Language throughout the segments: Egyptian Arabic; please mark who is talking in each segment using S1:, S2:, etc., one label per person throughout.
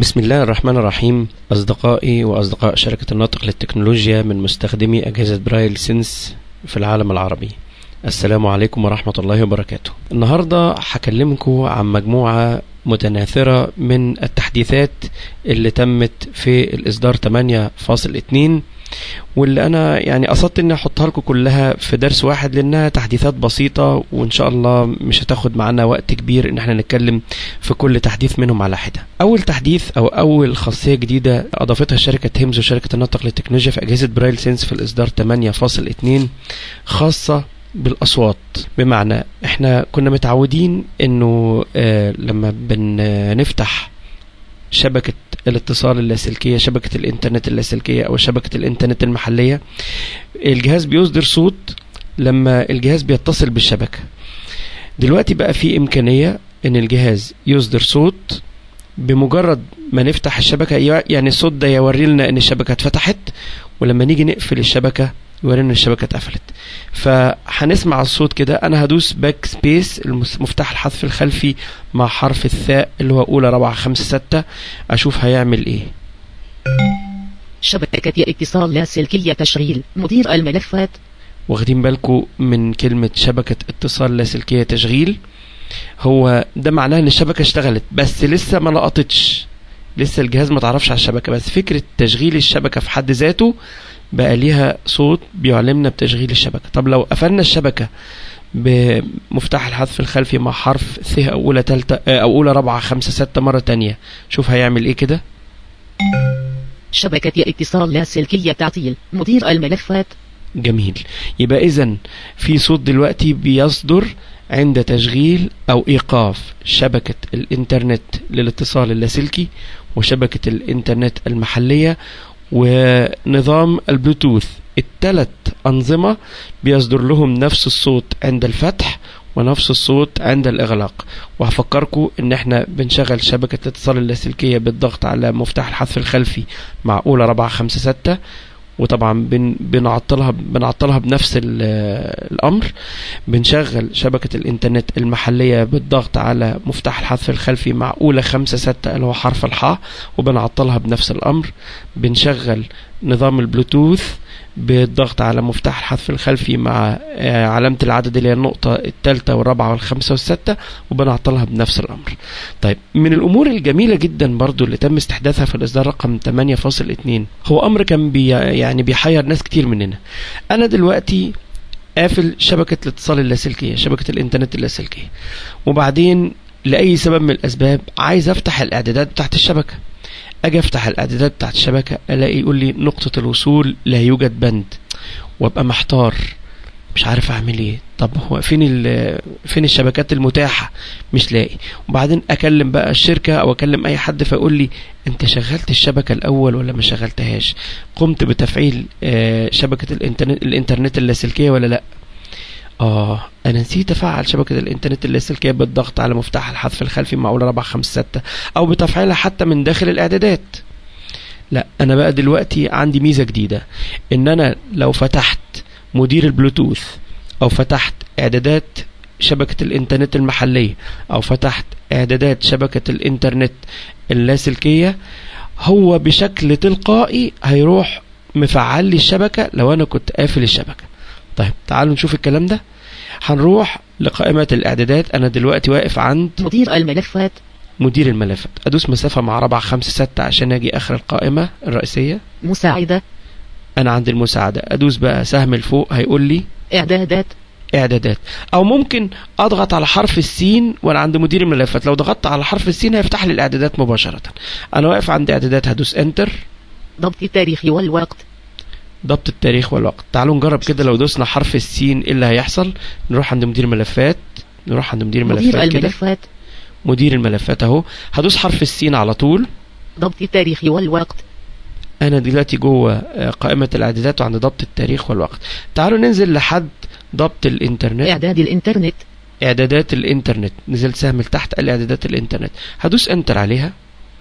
S1: بسم الله الرحمن الرحيم أصدقائي وأصدقاء شركة الناطق للتكنولوجيا من مستخدمي أجهزة برايل سينس في العالم العربي السلام عليكم ورحمة الله وبركاته النهاردة هكلمكم عن مجموعة متناثرة من التحديثات اللي تمت في الإصدار 8.2 واللي انا يعني قصدت اني احطها لكم كلها في درس واحد لانها تحديثات بسيطه وان شاء الله مش هتاخد معانا وقت كبير ان احنا نتكلم في كل تحديث منهم على حده. اول تحديث او اول خاصيه جديده اضافتها شركه هيمز وشركه النطق للتكنولوجيا في اجهزه برايل سينس في الاصدار 8.2 خاصه بالاصوات بمعنى احنا كنا متعودين انه آه لما بنفتح شبكة الاتصال اللاسلكية شبكة الانترنت اللاسلكية او شبكة الانترنت المحلية الجهاز بيصدر صوت لما الجهاز بيتصل بالشبكة دلوقتي بقى في امكانية ان الجهاز يصدر صوت بمجرد ما نفتح الشبكة يعني الصوت ده يوري لنا ان الشبكة اتفتحت ولما نيجي نقفل الشبكة يوري ان الشبكة اتقفلت فهنسمع الصوت كده انا هدوس باك سبيس مفتاح الحذف الخلفي مع حرف الثاء اللي هو اولى رابعة خمسة ستة اشوف هيعمل ايه
S2: شبكة اتصال لاسلكية تشغيل مدير الملفات
S1: واخدين بالكم من كلمة شبكة اتصال لاسلكية تشغيل هو ده معناه ان الشبكة اشتغلت بس لسه ما لقطتش لسه الجهاز ما تعرفش على الشبكة بس فكرة تشغيل الشبكة في حد ذاته بقى ليها صوت بيعلمنا بتشغيل الشبكة طب لو قفلنا الشبكة بمفتاح الحذف الخلفي مع حرف ث أو أولى تالتة أو أولى رابعة خمسة ستة مرة تانية شوف هيعمل إيه كده
S2: شبكة اتصال لاسلكية تعطيل مدير الملفات
S1: جميل يبقى إذا في صوت دلوقتي بيصدر عند تشغيل أو إيقاف شبكة الإنترنت للاتصال اللاسلكي وشبكة الإنترنت المحلية ونظام البلوتوث الثلاث أنظمة بيصدر لهم نفس الصوت عند الفتح ونفس الصوت عند الإغلاق وهفكركم إن إحنا بنشغل شبكة الاتصال اللاسلكية بالضغط على مفتاح الحذف الخلفي مع أولى رابعة خمسة ستة وطبعا بن بنعطلها بنعطلها بنفس الامر بنشغل شبكة الانترنت المحلية بالضغط على مفتاح الحذف الخلفي مع اولى خمسة ستة اللي هو حرف الحاء وبنعطلها بنفس الامر بنشغل نظام البلوتوث بالضغط على مفتاح الحذف الخلفي مع علامة العدد اللي هي النقطة الثالثة والرابعة والخامسة والستة وبنعطلها بنفس الأمر. طيب من الأمور الجميلة جدا برضو اللي تم استحداثها في الإصدار رقم 8.2 هو أمر كان بي يعني بيحير ناس كتير مننا. أنا دلوقتي قافل شبكة الاتصال اللاسلكية شبكة الإنترنت اللاسلكية وبعدين لأي سبب من الأسباب عايز أفتح الإعدادات بتاعت الشبكة اجي افتح الاعدادات بتاعت الشبكه الاقي يقول لي نقطه الوصول لا يوجد بند وابقى محتار مش عارف اعمل ايه طب هو فين فين الشبكات المتاحه مش لاقي وبعدين اكلم بقى الشركه او اكلم اي حد فيقول لي انت شغلت الشبكه الاول ولا ما شغلتهاش قمت بتفعيل شبكه الانترنت الانترنت اللاسلكيه ولا لا اه انا نسيت افعل شبكه الانترنت اللاسلكيه بالضغط على مفتاح الحذف الخلفي مع اولى رابعه خمسة ستة او بتفعيلها حتى من داخل الاعدادات لا انا بقى دلوقتي عندي ميزه جديده ان انا لو فتحت مدير البلوتوث او فتحت اعدادات شبكه الانترنت المحليه او فتحت اعدادات شبكه الانترنت اللاسلكيه هو بشكل تلقائي هيروح مفعل لي الشبكه لو انا كنت قافل الشبكه طيب تعالوا نشوف الكلام ده هنروح لقائمة الإعدادات أنا دلوقتي واقف عند
S2: مدير الملفات
S1: مدير الملفات أدوس مسافة مع رابعة خمسة ستة عشان أجي آخر القائمة الرئيسية
S2: مساعدة
S1: أنا عند المساعدة أدوس بقى سهم الفوق هيقول لي
S2: إعدادات
S1: إعدادات أو ممكن أضغط على حرف السين وأنا عند مدير الملفات لو ضغطت على حرف السين هيفتح لي الإعدادات مباشرة أنا واقف عند إعدادات هدوس إنتر
S2: ضبط التاريخ والوقت
S1: ضبط التاريخ والوقت تعالوا نجرب كده لو دوسنا حرف السين ايه اللي هيحصل نروح عند مدير ملفات نروح عند مدير
S2: مدير
S1: ملفات كده
S2: الملفات
S1: مدير الملفات اهو هدوس حرف السين على طول
S2: ضبط التاريخ والوقت
S1: انا دلوقتي جوه قائمة الاعدادات وعند ضبط التاريخ والوقت تعالوا ننزل لحد ضبط الانترنت
S2: إعداد الإنترنت
S1: اعدادات الانترنت نزلت سهم لتحت قال لي اعدادات الانترنت هدوس انتر عليها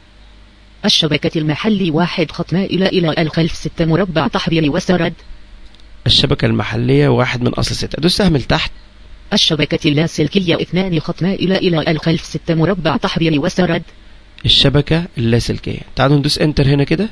S2: الشبكة المحلي واحد خط مائلة إلى الخلف ستة مربع تحرير وسرد
S1: الشبكة المحلية واحد من أصل ستة أدوس سهم لتحت
S2: الشبكة اللاسلكية اثنان خط مائلة إلى الخلف ستة مربع تحرير وسرد
S1: الشبكة اللاسلكية تعالوا ندوس انتر هنا كده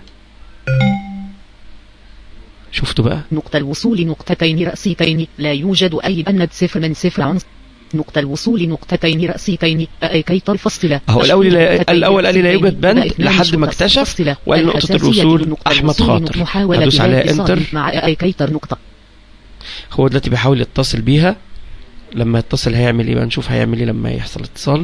S1: شفتوا بقى
S2: نقطة الوصول نقطتين رأسيتين لا يوجد أي بند صفر من صفر عنصر نقطة الوصول نقطتين رأسيتين أي كي الفصلة
S1: أهو الأول لا-
S2: نقطتين
S1: الأول قال لي لا يوجد
S2: رأسيتين.
S1: بند
S2: اثنان
S1: لحد ما
S2: شرطة
S1: اكتشف
S2: فصلة.
S1: وقال نقطة
S2: الأساسية
S1: الوصول
S2: نقطة
S1: أحمد
S2: الوصول
S1: خاطر.
S2: محاولة
S1: هدوس عليها
S2: الاتصال
S1: انتر.
S2: مع أي كيتر نقطة
S1: هو دلوقتي بيحاول يتصل بيها لما يتصل هيعمل ايه بقى نشوف هيعمل ايه لما يحصل اتصال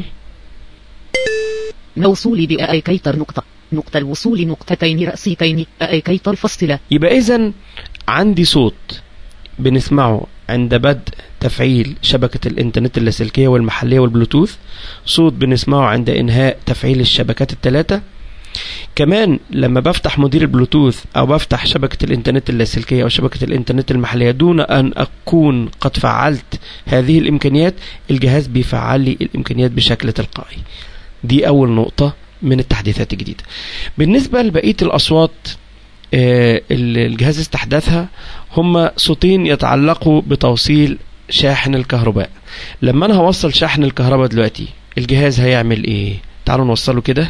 S2: موصول بأي كيتر نقطة نقطة الوصول نقطتين رأسيتين أي كيتر فصلة
S1: يبقى اذا عندي صوت بنسمعه عند بدء تفعيل شبكة الإنترنت اللاسلكية والمحلية والبلوتوث صوت بنسمعه عند إنهاء تفعيل الشبكات الثلاثة كمان لما بفتح مدير البلوتوث أو بفتح شبكة الإنترنت اللاسلكية أو شبكة الإنترنت المحلية دون أن أكون قد فعلت هذه الإمكانيات الجهاز بيفعل لي الإمكانيات بشكل تلقائي دي أول نقطة من التحديثات الجديدة بالنسبة لبقية الأصوات آه، اللي الجهاز استحدثها هم صوتين يتعلقوا بتوصيل شاحن الكهرباء لما انا هوصل شاحن الكهرباء دلوقتي الجهاز هيعمل ايه تعالوا نوصله كده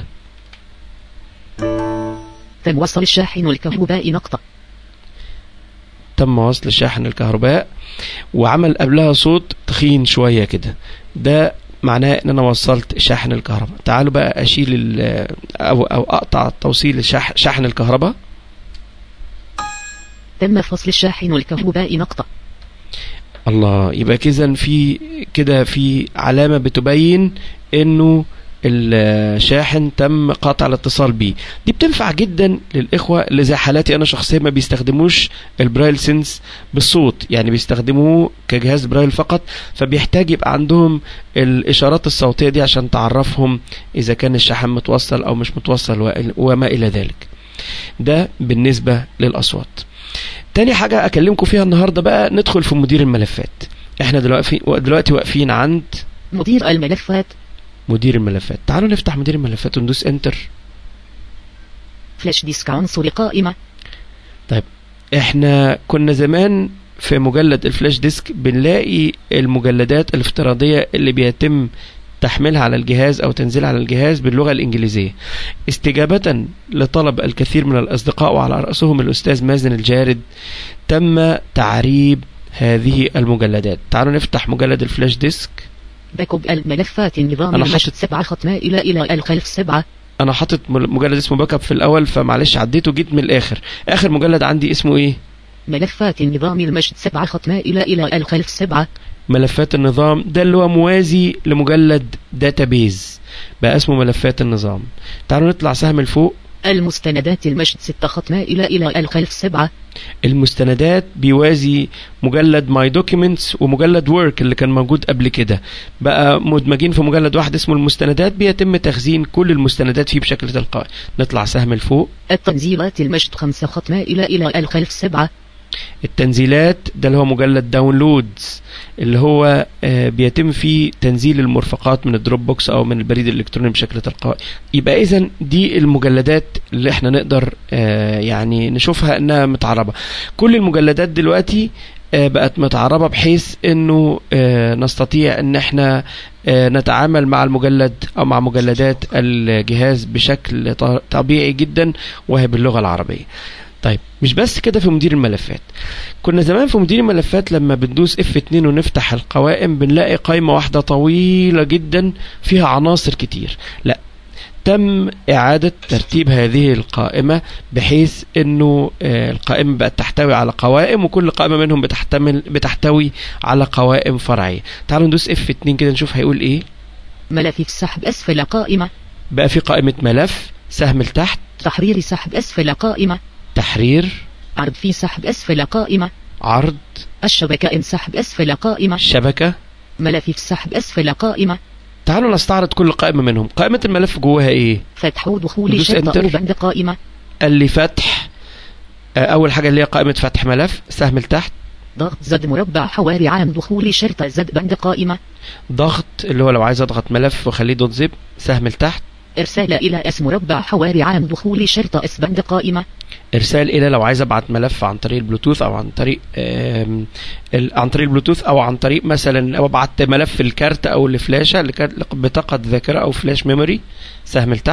S2: تم وصل الشاحن الكهرباء نقطة
S1: تم وصل شاحن الكهرباء وعمل قبلها صوت تخين شوية كده ده معناه ان انا وصلت شاحن الكهرباء تعالوا بقى اشيل ال- او او اقطع توصيل شاح- شاحن الكهرباء
S2: تم فصل الشاحن الكهرباء نقطة
S1: الله يبقى كذا في كده في علامة بتبين انه الشاحن تم قطع الاتصال بيه دي بتنفع جدا للاخوة اللي زي حالاتي انا شخصيا ما بيستخدموش البرايل سنس بالصوت يعني بيستخدموه كجهاز برايل فقط فبيحتاج يبقى عندهم الاشارات الصوتية دي عشان تعرفهم اذا كان الشاحن متوصل او مش متوصل وإل- وما الى ذلك ده بالنسبة للاصوات تاني حاجة أكلمكم فيها النهاردة بقى ندخل في مدير الملفات احنا دلوقتي دلوقتي واقفين عند
S2: مدير الملفات
S1: مدير الملفات تعالوا نفتح مدير الملفات وندوس انتر
S2: فلاش ديسك عنصر قائمة
S1: احنا كنا زمان في مجلد الفلاش ديسك بنلاقي المجلدات الافتراضية اللي بيتم تحميلها على الجهاز او تنزيلها على الجهاز باللغة الانجليزية استجابة لطلب الكثير من الاصدقاء وعلى رأسهم الاستاذ مازن الجارد تم تعريب هذه المجلدات تعالوا نفتح مجلد الفلاش ديسك
S2: باك اب الملفات النظام
S1: أنا
S2: المجد
S1: حاطط-
S2: سبعة ختمة إلى إلى الخلف سبعة
S1: انا حاطط مل- مجلد اسمه باك اب في الاول فمعلش عديته جيت من الاخر اخر مجلد عندي اسمه ايه
S2: ملفات النظام المجد سبعة ختمة إلى إلى الخلف سبعة
S1: ملفات النظام ده اللي هو موازي لمجلد داتابيز بقى اسمه ملفات النظام تعالوا نطلع سهم لفوق
S2: المستندات المجد ستة ختمة إلى إلى الخلف سبعة
S1: المستندات بيوازي مجلد ماي دوكيومنتس ومجلد ورك اللي كان موجود قبل كده بقى مدمجين في مجلد واحد اسمه المستندات بيتم تخزين كل المستندات فيه بشكل تلقائي نطلع سهم لفوق
S2: التنزيلات المجد خمسة ختمة إلى إلى الخلف سبعة
S1: التنزيلات ده اللي هو مجلد داونلودز اللي هو آه، بيتم فيه تنزيل المرفقات من الدروب بوكس او من البريد الالكتروني بشكل تلقائي يبقى اذا دي المجلدات اللي احنا نقدر آه، يعني نشوفها انها متعربه كل المجلدات دلوقتي آه، بقت متعربه بحيث انه آه، نستطيع ان احنا آه، نتعامل مع المجلد او مع مجلدات الجهاز بشكل ط- طبيعي جدا وهي باللغه العربيه طيب مش بس كده في مدير الملفات كنا زمان في مدير الملفات لما بندوس F2 ونفتح القوائم بنلاقي قائمة واحدة طويلة جدا فيها عناصر كتير لا تم إعادة ترتيب هذه القائمة بحيث أنه آه، القائمة بقت تحتوي على قوائم وكل قائمة منهم بتحتمل بتحتوي على قوائم فرعية تعالوا ندوس F2 كده نشوف هيقول إيه
S2: ملف السحب أسفل قائمة
S1: بقى في قائمة ملف سهم لتحت
S2: تحرير سحب أسفل قائمة
S1: تحرير
S2: عرض في سحب أسفل قائمة
S1: عرض
S2: الشبكة إن سحب أسفل قائمة
S1: شبكة
S2: ملف السحب أسفل قائمة
S1: تعالوا نستعرض كل قائمة منهم قائمة الملف جواها إيه
S2: فتح ودخول
S1: ندوس
S2: شرطة
S1: Enter.
S2: أو بند قائمة
S1: قال لي فتح آه، اول حاجه اللي هي قائمه فتح ملف سهم لتحت
S2: ضغط زد مربع حواري عام دخول شرطة زد بند قائمة
S1: ضغط اللي هو لو عايز اضغط ملف واخليه دوت زب سهم لتحت
S2: إرسال إلى اس مربع حواري عام دخول شرطة اس بند قائمة
S1: ارسال الى لو عايز ابعت ملف عن طريق البلوتوث او عن طريق آم، ال- عن طريق البلوتوث او عن طريق مثلا لو ابعت ملف الكارت او الفلاشه لكار- بطاقه ذاكره او فلاش ميموري سهم لتحت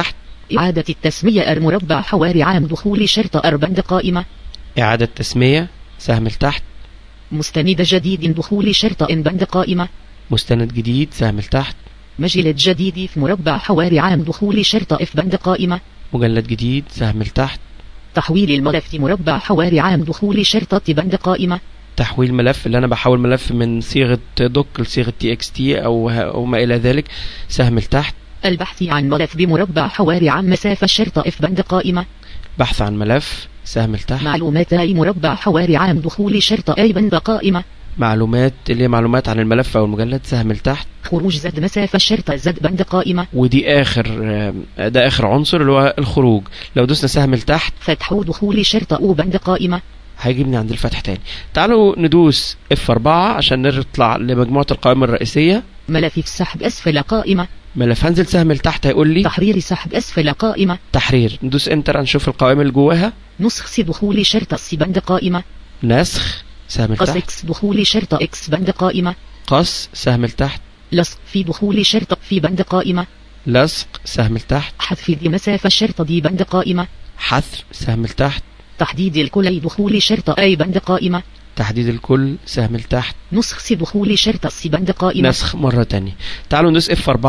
S2: إعادة التسمية أر مربع حواري عام دخول شرطة أر بند قائمة
S1: إعادة تسمية سهم لتحت
S2: مستند جديد دخول شرطة إن بند قائمة
S1: مستند جديد سهم لتحت
S2: مجلد جديد في مربع حواري عام دخول شرطة إف بند قائمة
S1: مجلد جديد سهم لتحت
S2: تحويل الملف مربع حواري عام دخول شرطة بند قائمة
S1: تحويل ملف اللي انا بحول ملف من صيغه دوك لصيغه تي اكس تي او او ما الى ذلك سهم لتحت
S2: البحث عن ملف بمربع حواري عام مسافة شرطة إف بند قائمة
S1: بحث عن ملف سهم لتحت
S2: معلومات أي مربع حواري عام دخول شرطة أي بند قائمة
S1: معلومات اللي هي معلومات عن الملف او المجلد سهم لتحت
S2: خروج زد مسافة شرطة زد بند قائمة
S1: ودي اخر آه، ده اخر عنصر اللي هو الخروج لو دوسنا سهم لتحت
S2: فتح دخول شرطة أو بند قائمة
S1: هيجيبني عند الفتح تاني تعالوا ندوس F4 عشان نطلع لمجموعة القائمة الرئيسية
S2: ملف السحب أسفل قائمة
S1: ملف هنزل سهم لتحت هيقول لي
S2: تحرير سحب أسفل قائمة
S1: تحرير ندوس انتر نشوف القائمة اللي جواها
S2: نسخ سي دخول شرطة سي بند قائمة
S1: نسخ سهم
S2: قص
S1: لتحت
S2: إكس دخول شرطة إكس بند قائمة
S1: قص سهم لتحت
S2: لصق في دخول شرطة في بند قائمة
S1: لصق سهم لتحت
S2: حذف دي مسافة شرطة دي بند قائمة
S1: حذف سهم لتحت
S2: تحديد الكل دخول شرطة أي بند قائمة
S1: تحديد الكل سهم لتحت
S2: نسخ سي دخول شرطة سي بند قائمة
S1: نسخ مرة تانية تعالوا ندوس F4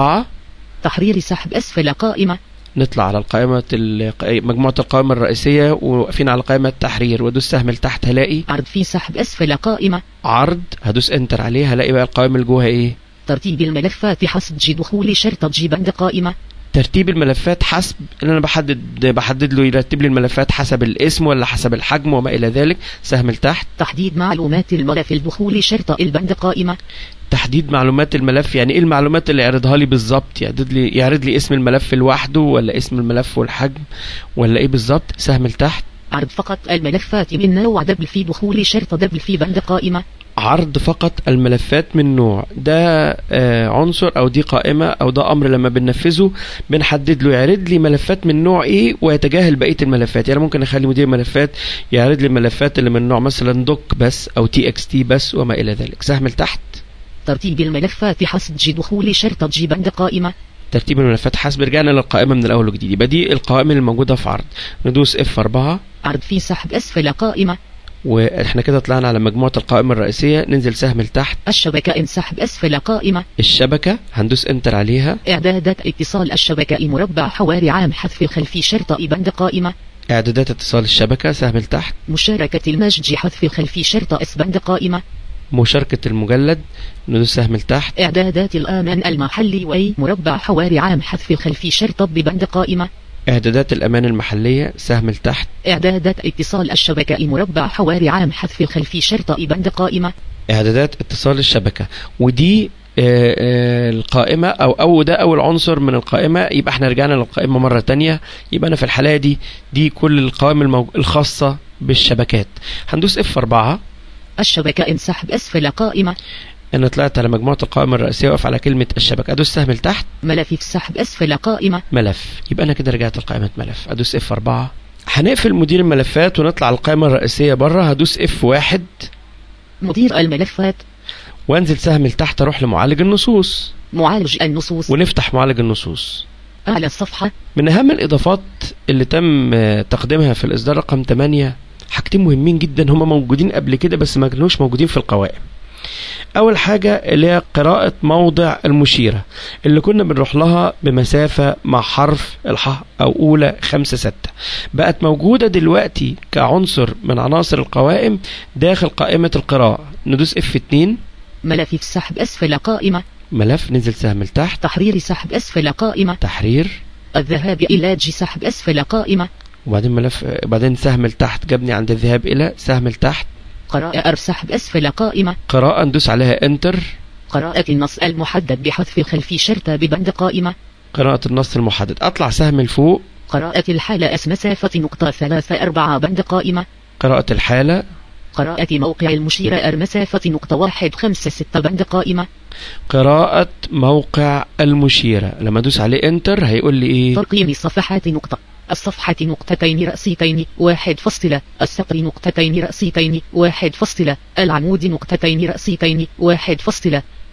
S2: تحرير سحب أسفل قائمة
S1: نطلع على القائمة ال- مجموعة القائمة الرئيسية وواقفين على قائمة التحرير وادوس سهم لتحت هلاقي
S2: عرض في سحب أسفل قائمة
S1: عرض هدوس انتر عليه هلاقي بقى القائمة اللي جواها ايه
S2: ترتيب الملفات حسب جي دخول شرطة جي بند قائمة
S1: ترتيب الملفات حسب ان انا بحدد بحدد له يرتب لي الملفات حسب الاسم ولا حسب الحجم وما الى ذلك سهم لتحت
S2: تحديد معلومات الملف الدخول شرطة البند قائمة
S1: تحديد معلومات الملف يعني ايه المعلومات اللي يعرضها لي بالظبط يعرض لي يعرض لي اسم الملف لوحده ولا اسم الملف والحجم ولا ايه بالظبط سهم لتحت
S2: عرض فقط الملفات من نوع دبل في دخول شرطة دبل في بند قائمة
S1: عرض فقط الملفات من نوع ده آه عنصر او دي قائمة او ده امر لما بننفذه بنحدد له يعرض لي ملفات من نوع ايه ويتجاهل بقية الملفات يعني ممكن اخلي مدير ملفات يعرض لي الملفات اللي من نوع مثلا دوك بس او تي اكس تي بس وما الى ذلك سهم لتحت
S2: ترتيب الملفات حسب جي دخول شرطة جي بند قائمة
S1: ترتيب الملفات حسب رجعنا للقائمة من الأول وجديد يبقى دي القوائم اللي موجودة في عرض ندوس F4
S2: عرض في سحب أسفل قائمة
S1: واحنا كده طلعنا على مجموعة القوائم الرئيسية ننزل سهم لتحت
S2: الشبكة إن سحب أسفل قائمة
S1: الشبكة هندوس انتر عليها
S2: إعدادات اتصال الشبكة مربع حواري عام حذف خلفي شرطة بند قائمة
S1: اعدادات اتصال الشبكة سهم لتحت
S2: مشاركة المسج حذف خلفي شرطة اس بند قائمة
S1: مشاركة المجلد ندوس سهم لتحت
S2: إعدادات الأمان المحلي وي مربع حواري عام حذف خلفي شرطة ببند قائمة
S1: اعدادات الامان المحلية سهم لتحت
S2: إعدادات اتصال الشبكة مربع حواري عام حذف خلفي شرطة بند قائمة
S1: اعدادات اتصال الشبكة ودي آه، آه، القائمة أو أو ده أول عنصر من القائمة يبقى احنا رجعنا للقائمة مرة تانية يبقى أنا في الحالة دي دي كل القوائم الموج... الخاصة بالشبكات هندوس F4
S2: الشبكة إن سحب أسفل قائمة
S1: أنا طلعت على مجموعة القوائم الرئيسية وأقف على كلمة الشبكة أدوس سهم لتحت
S2: ملف في سحب أسفل قائمة
S1: ملف يبقى أنا كده رجعت لقائمة ملف أدوس F4 هنقفل مدير الملفات ونطلع على القائمة الرئيسية بره هدوس F1
S2: مدير الملفات
S1: وانزل سهم لتحت اروح لمعالج النصوص
S2: معالج النصوص
S1: ونفتح معالج النصوص
S2: أعلى الصفحة
S1: من أهم الإضافات اللي تم آه، تقديمها في الإصدار رقم 8 حاجتين مهمين جدا هما موجودين قبل كده بس ما كانوش موجودين في القوائم أول حاجة اللي هي قراءة موضع المشيرة اللي كنا بنروح لها بمسافة مع حرف الح أو أولى خمسة ستة بقت موجودة دلوقتي كعنصر من عناصر القوائم داخل قائمة القراءة ندوس F2
S2: ملف في سحب أسفل قائمة
S1: ملف نزل سهم لتحت
S2: تحرير سحب أسفل قائمة
S1: تحرير
S2: الذهاب إلى جي سحب أسفل قائمة
S1: وبعدين ملف بعدين سهم لتحت جابني عند الذهاب إلى سهم لتحت
S2: قراءة أر سحب أسفل قائمة
S1: قراءة ندوس عليها انتر
S2: قراءة النص المحدد بحذف خلفي شرطة ببند قائمة
S1: قراءة النص المحدد أطلع سهم لفوق
S2: قراءة الحالة أس مسافة نقطة ثلاثة أربعة بند قائمة
S1: قراءة الحالة
S2: قراءة موقع المشيرة أر مسافة نقطة واحد خمسة ستة بند قائمة
S1: قراءة موقع المشيرة لما أدوس عليه انتر هيقول لي إيه
S2: ترقيم صفحات نقطة الصفحة نقطتين رأسيتين واحد فصلة السطر نقطتين رأسيتين واحد فصلة العمود نقطتين رأسيتين واحد فصلة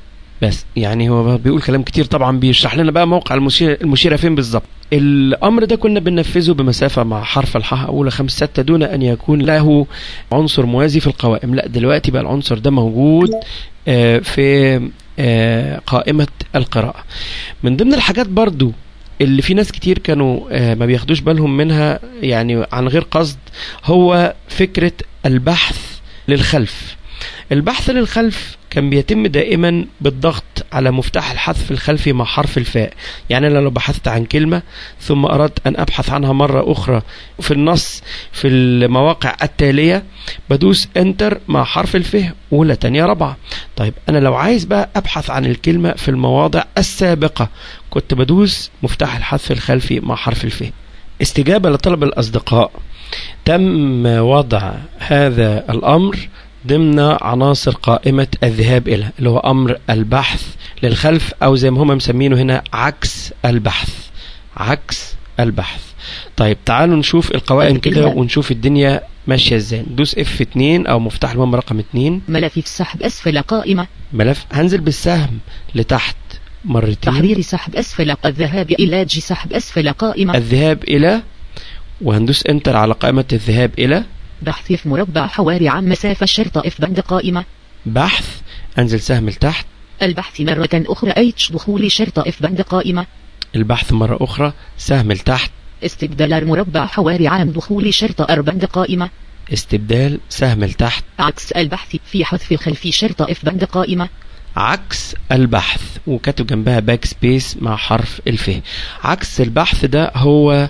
S1: بس يعني هو بيقول كلام كتير طبعا بيشرح لنا بقى موقع المشيرة, المشيرة فين بالظبط الامر ده كنا بننفذه بمسافة مع حرف الحاء اولى خمسة ستة دون ان يكون له عنصر موازي في القوائم لا دلوقتي بقى العنصر ده موجود آه، في آه، قائمة القراءة من ضمن الحاجات برضو اللي في ناس كتير كانوا آه، ما بياخدوش بالهم منها يعني عن غير قصد هو فكرة البحث للخلف البحث للخلف كان بيتم دائما بالضغط على مفتاح الحذف الخلفي مع حرف الفاء يعني أنا لو بحثت عن كلمة ثم أردت أن أبحث عنها مرة أخرى في النص في المواقع التالية بدوس انتر مع حرف الفه أولى تانية رابعة طيب أنا لو عايز بقى أبحث عن الكلمة في المواضع السابقة كنت بدوس مفتاح الحذف الخلفي مع حرف الفه استجابة لطلب الأصدقاء تم وضع هذا الأمر ضمن عناصر قائمة الذهاب إلى اللي هو أمر البحث للخلف أو زي ما هم مسمينه هنا عكس البحث عكس البحث طيب تعالوا نشوف القوائم كده ونشوف الدنيا ماشية ازاي ندوس اف 2 او مفتاح المهم رقم 2
S2: ملف السحب أسفل قائمة
S1: ملف هنزل بالسهم لتحت مرتين
S2: تحرير سحب أسفل الذهاب إلى جي سحب أسفل قائمة
S1: الذهاب إلى وهندوس انتر على قائمة الذهاب إلى
S2: بحث في مربع حواري عن مسافة شرطة اف بند قائمة
S1: بحث انزل سهم لتحت
S2: البحث مرة أخرى اتش دخول شرطة اف بند قائمة
S1: البحث مرة أخرى سهم لتحت
S2: استبدال مربع حواري عن دخول شرطة أربند قائمة
S1: استبدال سهم لتحت
S2: عكس البحث في حذف خلفي شرطة اف بند قائمة
S1: عكس البحث وكاتب جنبها باك سبيس مع حرف الف عكس البحث ده هو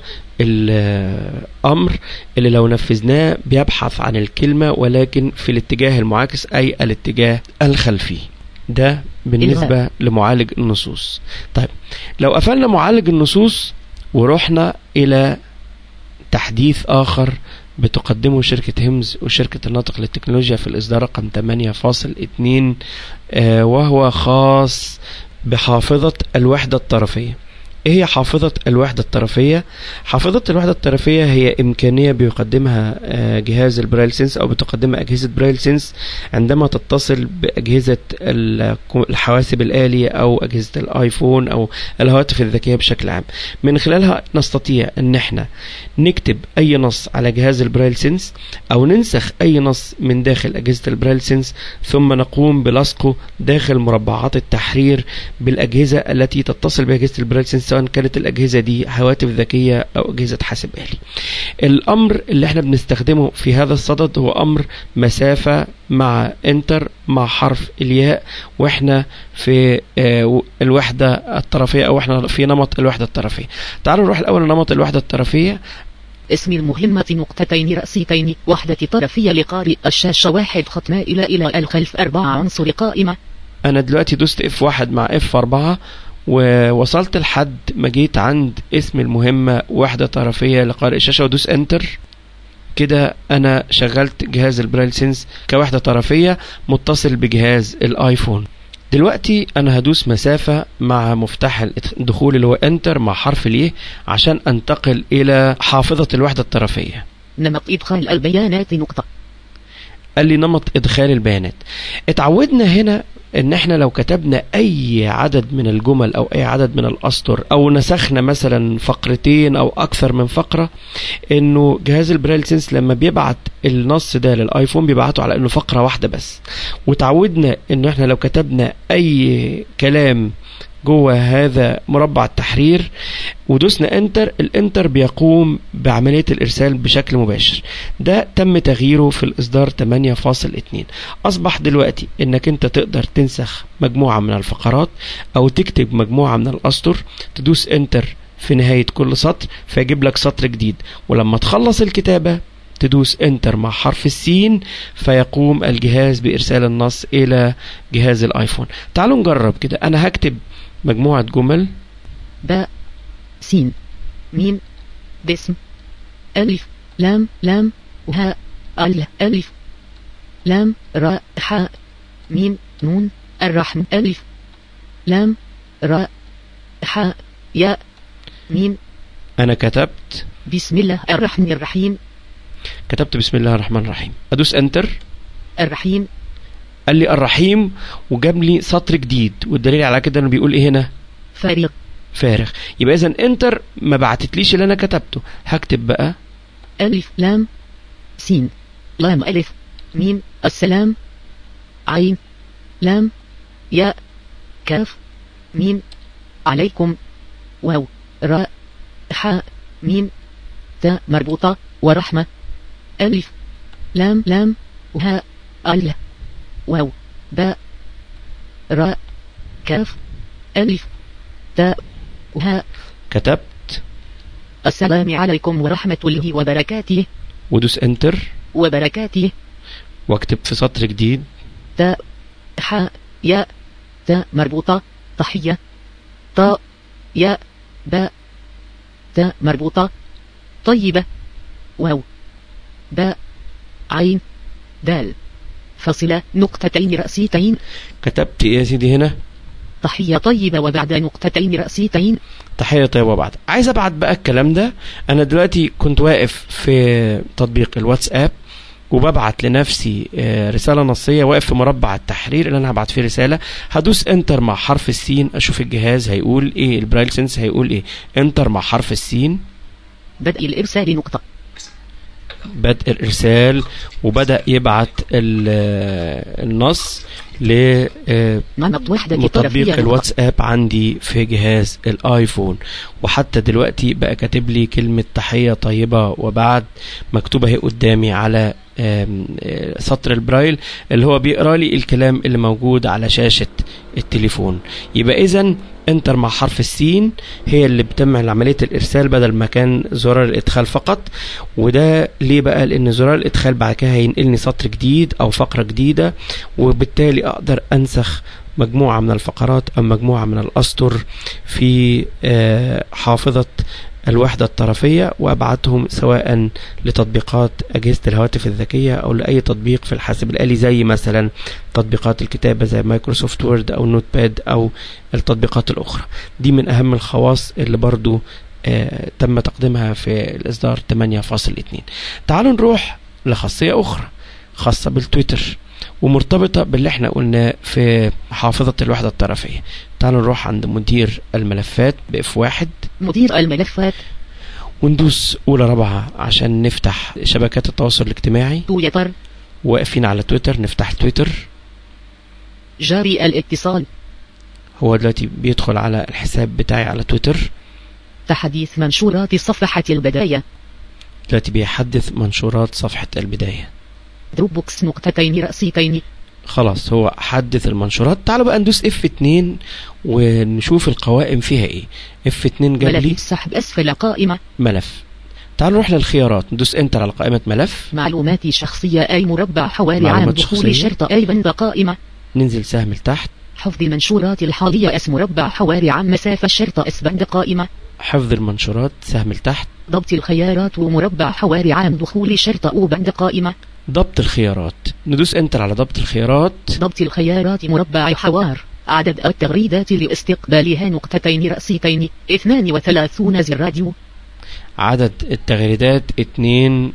S1: الامر اللي لو نفذناه بيبحث عن الكلمة ولكن في الاتجاه المعاكس اي الاتجاه الخلفي ده بالنسبة لمعالج النصوص طيب لو قفلنا معالج النصوص ورحنا الى تحديث اخر بتقدمه شركة همز وشركة الناطق للتكنولوجيا في الإصدار رقم 8.2 آه، وهو خاص بحافظة الوحدة الطرفية ايه هي حافظة الوحدة الطرفية حافظة الوحدة الطرفية هي امكانية بيقدمها آه، جهاز البرايل سينس او بتقدمها اجهزة برايل سينس عندما تتصل باجهزة ال- الحواسب الالية او اجهزة الايفون او الهواتف الذكية بشكل عام من خلالها نستطيع ان احنا نكتب اي نص على جهاز البرايل سينس او ننسخ اي نص من داخل اجهزة البرايل سينس ثم نقوم بلصقه داخل مربعات التحرير بالاجهزة التي تتصل باجهزة البرايل سينس سواء كانت الاجهزة دي هواتف ذكية او اجهزة حاسب آلي الامر اللي احنا بنستخدمه في هذا الصدد هو امر مسافة مع انتر مع حرف الياء واحنا في آه، الوحدة الطرفية او احنا في نمط الوحدة الطرفية تعالوا نروح الاول لنمط الوحدة الطرفية
S2: اسم المهمة نقطتين رأسيتين وحدة طرفية لقارئ الشاشة واحد خط مائلة إلى الخلف أربعة عنصر قائمة
S1: انا دلوقتي دوست اف واحد مع اف اربعة ووصلت لحد ما جيت عند اسم المهمة وحدة طرفية لقارئ الشاشة ودوس انتر كده انا شغلت جهاز البرايل سينس كوحدة طرفية متصل بجهاز الايفون دلوقتي انا هدوس مسافة مع مفتاح الدخول اللي هو انتر مع حرف اليه عشان انتقل الى حافظة الوحدة الطرفية
S2: نمط إدخال البيانات نقطة
S1: قال لي نمط ادخال البيانات اتعودنا هنا ان احنا لو كتبنا اي عدد من الجمل او اي عدد من الاسطر او نسخنا مثلا فقرتين او اكثر من فقرة انه جهاز البرايل سينس لما بيبعت النص ده للايفون بيبعته على انه فقرة واحدة بس وتعودنا انه احنا لو كتبنا اي كلام جوه هذا مربع التحرير ودوسنا انتر الانتر بيقوم بعملية الارسال بشكل مباشر ده تم تغييره في الاصدار 8.2 اصبح دلوقتي انك انت تقدر تنسخ مجموعة من الفقرات او تكتب مجموعة من الاسطر تدوس انتر في نهاية كل سطر فيجيب لك سطر جديد ولما تخلص الكتابة تدوس انتر مع حرف السين فيقوم الجهاز بارسال النص الى جهاز الايفون تعالوا نجرب كده انا هكتب مجموعة جمل
S2: باء سين ميم باسم ألف لام لام وهاء ال ألف لام راء حاء ميم نون الرحم ألف لام راء حاء ياء ميم
S1: انا كتبت
S2: بسم الله الرحمن الرحيم
S1: كتبت بسم الله الرحمن الرحيم ادوس انتر
S2: الرحيم
S1: قال لي الرحيم وجاب لي سطر جديد والدليل على كده انه بيقول ايه هنا
S2: فارغ
S1: فارغ يبقى اذا انتر ما بعتتليش اللي انا كتبته هكتب بقى
S2: ألف لام سين لام ألف ميم السلام عين لام ياء كاف ميم عليكم واو راء حاء ميم تاء مربوطة ورحمة ألف لام لام وهاء ال واو باء راء كاف ألف تاء وهاء
S1: كتبت
S2: السلام عليكم ورحمة الله وبركاته
S1: ودوس انتر
S2: وبركاته
S1: واكتب في سطر جديد
S2: تاء حاء ياء تاء مربوطة تحية طاء ياء باء تاء مربوطة طيبة واو باء عين دال فصلة نقطتين رأسيتين
S1: كتبت ايه يا سيدي هنا
S2: تحية طيبة وبعد نقطتين رأسيتين
S1: تحية طيبة بعد عايز ابعت بقى الكلام ده انا دلوقتي كنت واقف في تطبيق الواتساب وببعت لنفسي آه، رسالة نصية واقف في مربع التحرير اللي انا هبعت فيه رسالة هدوس انتر مع حرف السين اشوف الجهاز هيقول ايه البرايل سنس هيقول ايه انتر مع حرف السين
S2: بدء الإرسال نقطة
S1: بدء الارسال وبدأ يبعت ال- آه، النص ل آه،
S2: نمط وحدة
S1: تطبيق
S2: طرفية نقطة.
S1: الواتساب عندي في جهاز الايفون وحتى دلوقتي بقى كاتب لي كلمة تحية طيبة وبعد مكتوبة اهي قدامي على آم، آه، سطر البرايل اللي هو بيقرا لي الكلام اللي موجود على شاشة التليفون يبقى اذا انتر مع حرف السين هي اللي بتعمل عملية الارسال بدل ما كان زرار الادخال فقط وده ليه بقى لان زرار الادخال بعد كده هينقلني سطر جديد او فقرة جديدة وبالتالي اقدر انسخ مجموعة من الفقرات أو مجموعة من الأسطر في آه، حافظة الوحدة الطرفية وأبعتهم سواء لتطبيقات أجهزة الهواتف الذكية أو لأي تطبيق في الحاسب الآلي زي مثلا تطبيقات الكتابة زي مايكروسوفت وورد أو نوت باد أو التطبيقات الأخرى دي من أهم الخواص اللي برضو آه، تم تقديمها في الإصدار 8.2 تعالوا نروح لخاصية أخرى خاصة بالتويتر ومرتبطة باللي احنا قلناه في حافظة الوحدة الطرفية تعالوا نروح عند مدير الملفات بإف واحد
S2: مدير الملفات
S1: وندوس أولى رابعة عشان نفتح شبكات التواصل الاجتماعي
S2: تويتر
S1: واقفين على تويتر نفتح تويتر
S2: جاري الاتصال
S1: هو دلوقتي بيدخل على الحساب بتاعي على تويتر
S2: تحديث منشورات صفحة البداية
S1: دلوقتي بيحدث منشورات صفحة البداية
S2: دروب بوكس نقطتين رأسيتين
S1: خلاص هو حدث المنشورات تعالوا بقى ندوس اف 2 ونشوف القوائم فيها ايه اف 2 جاب
S2: ملف
S1: لي
S2: السحب أسفل قائمة
S1: ملف تعالوا نروح للخيارات ندوس انتر على قائمة ملف
S2: معلومات شخصية أي مربع حوالي عام
S1: معلومات
S2: دخول
S1: شخصية.
S2: شرط أي بند قائمة
S1: ننزل سهم لتحت
S2: حفظ المنشورات الحالية اس مربع حوالي عام مسافة شرط اس بند قائمة
S1: حفظ المنشورات سهم لتحت
S2: ضبط الخيارات ومربع حوالي عام دخول شرط أو بند قائمة
S1: ضبط الخيارات ندوس انتر على ضبط الخيارات
S2: ضبط الخيارات مربع حوار عدد التغريدات لاستقبالها نقطتين رأسيتين 32 زر راديو
S1: عدد التغريدات 32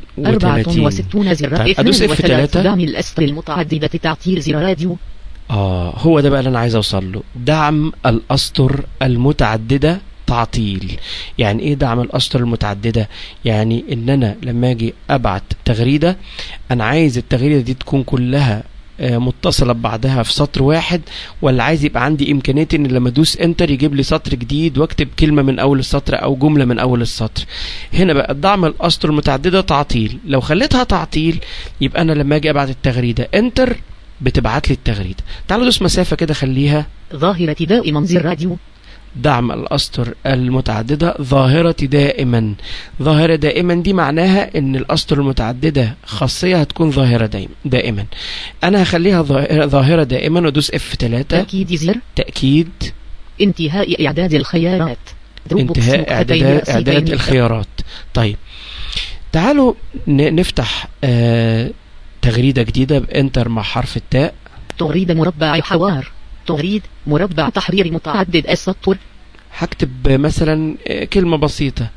S2: 64 زر
S1: طيب، أدوس F3.
S2: 32 دعم الأسطر المتعددة تعطيل زر راديو
S1: اه هو ده بقى اللي انا عايز اوصل له دعم الاسطر المتعدده تعطيل يعني ايه دعم الاسطر المتعدده يعني ان انا لما اجي ابعت تغريده انا عايز التغريده دي تكون كلها آه، متصله ببعضها في سطر واحد ولا عايز يبقى عندي امكانيه ان لما ادوس انتر يجيب لي سطر جديد واكتب كلمه من اول السطر او جمله من اول السطر هنا بقى دعم الاسطر المتعدده تعطيل لو خليتها تعطيل يبقى انا لما اجي ابعت التغريده انتر بتبعت لي التغريده تعالوا دوس مسافه كده خليها
S2: ظاهرة دائما زر راديو
S1: دعم الاسطر المتعدده ظاهره دائما ظاهره دائما دي معناها ان الاسطر المتعدده خاصيه هتكون ظاهره دائما دائما انا هخليها ظاهره ظاهرة دائما وادوس اف 3
S2: تأكيد زر
S1: تاكيد
S2: انتهاء إعداد الخيارات دروب بوكس
S1: انتهاء
S2: نقطتين
S1: اعداد
S2: رأسيتين.
S1: اعداد الخيارات طيب تعالوا ن- نفتح آه تغريده جديده بانتر مع حرف التاء
S2: تغريد مربع حوار تغريد مربع تحرير متعدد السطر
S1: هكتب مثلا آه، كلمه بسيطه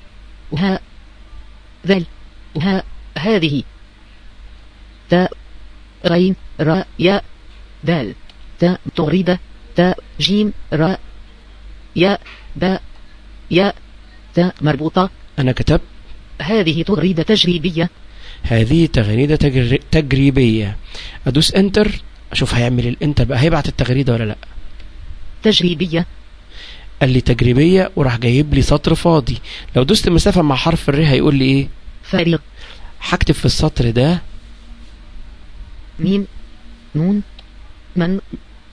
S2: وها ذل وها هذه تاء رين راء ياء دال تاء تغريدة تاء جيم راء ياء باء ياء تاء مربوطة
S1: أنا كتبت
S2: هذه تغريدة تجريبية
S1: هذه تغريدة تجر... تجريبية أدوس انتر أشوف هيعمل الانتر بقى هيبعت التغريدة ولا لأ
S2: تجريبية
S1: قال لي تجريبية وراح جايب لي سطر فاضي لو دوست مسافة مع حرف الر هيقول لي ايه
S2: فارغ
S1: هكتب في السطر ده
S2: ميم نون من